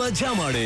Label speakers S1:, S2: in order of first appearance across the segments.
S1: ಮಜಾ ಮಾಡಿ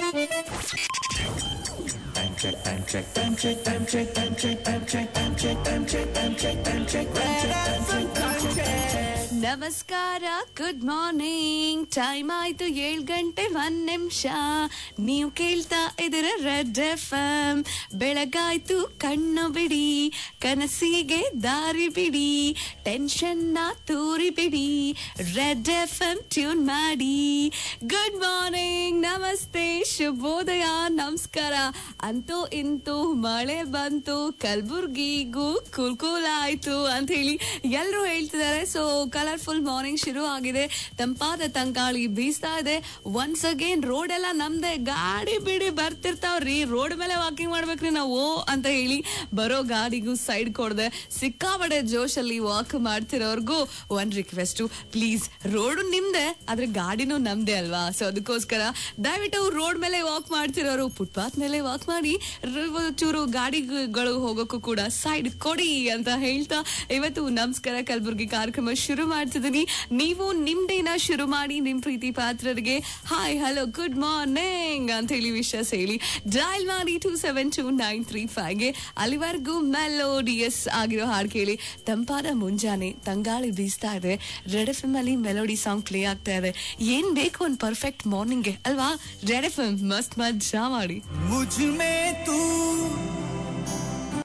S2: ನಮಸ್ಕಾರ ಗುಡ್ ಮಾರ್ನಿಂಗ್ ಟೈಮ್ ಆಯ್ತು ಏಳ್ ಗಂಟೆ ಒಂದ್ ನಿಮಿಷ ನೀವು ಕೇಳ್ತಾ ಇದ್ದೀರ ರೆಡ್ ಎಫ್ ಎಂ ಬೆಳಗಾಯ್ತು ಕಣ್ಣು ಬಿಡಿ ಕನಸಿಗೆ ದಾರಿ ಬಿಡಿ ಟೆನ್ಷನ್ ನ ತೂರಿ ಬಿಡಿ ರೆಡ್ ಎಫ್ ಎಂ ಟ್ಯೂನ್ ಮಾಡಿ ಗುಡ್ ಮಾರ್ನಿಂಗ್ ನಮಸ್ತೆ ಶುಭೋದಯ ನಮಸ್ಕಾರ ಅಂತೂ ಇಂತೂ ಮಳೆ ಬಂತು ಕಲಬುರ್ಗಿಗೂ ಕುಲ್ಕುಲ್ ಆಯ್ತು ಅಂತ ಹೇಳಿ ಎಲ್ಲರೂ ಹೇಳ್ತಿದ್ದಾರೆ ಸೊ ಕಲರ್ಫುಲ್ ಮಾರ್ನಿಂಗ್ ಶುರು ಆಗಿದೆ ತಂಪಾದ ತಂಗಾಳಿ ಬೀಸ್ತಾ ಇದೆ ಒನ್ಸ್ ಅಗೇನ್ ರೋಡ್ ಎಲ್ಲ ನಮ್ದೆ ಗಾಡಿ ಬಿಡಿ ಬರ್ತಿರ್ತಾವ್ರಿ ರೋಡ್ ಮೇಲೆ ವಾಕಿಂಗ್ ಮಾಡ್ಬೇಕ್ರಿ ನಾವು ಓ ಅಂತ ಹೇಳಿ ಬರೋ ಗಾಡಿಗೂ ಸೈಡ್ ಕೊಡದೆ ಸಿಕ್ಕಾಪಡೆ ಜೋಶಲ್ಲಿ ವಾಕ್ ಮಾಡ್ತಿರೋರ್ಗೂ ಒಂದ್ ರಿಕ್ವೆಸ್ಟ್ ಪ್ಲೀಸ್ ರೋಡು ನಿಮ್ದೆ ಆದ್ರೆ ಗಾಡಿನೂ ನಮ್ದೇ ಅಲ್ವಾ ಸೊ ಅದಕ್ಕೋಸ್ಕರ ದಯವಿಟ್ಟು ರೋಡ್ ಮೇಲೆ ವಾಕ್ ಮಾಡ್ತಿರೋರು ಫುಟ್ಪಾತ್ ಮೇಲೆ ವಾಕ್ ಮಾಡಿ ರ- ಚೂರು ಗಾಡಿಗಳು ಹೋಗೋಕ್ಕೂ ಕೂಡ ಸೈಡ್ ಕೊಡಿ ಅಂತ ಹೇಳ್ತಾ ಇವತ್ತು ನಮಸ್ಕಾರ ಕಲಬುರ್ಗಿ ಕಾರ್ಯಕ್ರಮ ಶುರು ಮಾಡ್ತಿದ್ದೀನಿ ನೀವು ನಿಮ್ ಡೇನ ಶುರು ಮಾಡಿ ನಿಮ್ ಪ್ರೀತಿ ಪಾತ್ರರಿಗೆ ಹಾಯ್ ಹಲೋ ಗುಡ್ ಮಾರ್ನಿಂಗ್ ಅಂತ ಹೇಳಿ ವಿಶ್ವಾಸ ಹೇಳಿ ಡಯಲ್ ಮಾಡಿ two seven two nine three ಫೈವ್ಗೆ ಅಲ್ಲಿವರೆಗೂ ಮೆಲೋಡಿಯಸ್ ಆಗಿರೋ ಹಾಡು ಕೇಳಿ ತಂಪಾದ ಮುಂಜಾನೆ ತಂಗಾಳಿ ಬೀಸ್ತಾ ಇದೆ ರೆಡ್ ಎಫ್ ಎಂ ಅಲ್ಲಿ ಮೆಲೋಡಿ ಸಾಂಗ್ ಪ್ಲೇ ಆಗ್ತಾ ಇದೆ ಏನ್ ಬೇಕು ಒಂದ್ ಪರ್ಫೆಕ್ಟ್ ಮಾರ್ನಿಂಗ್ಗೆ ಅಲ್ವಾ ರೆಡ್ ಎಫ್ ಎಂ ಮಸ್ತ್ ಮಜಾ ಮಾಡಿ
S3: मुझ में तू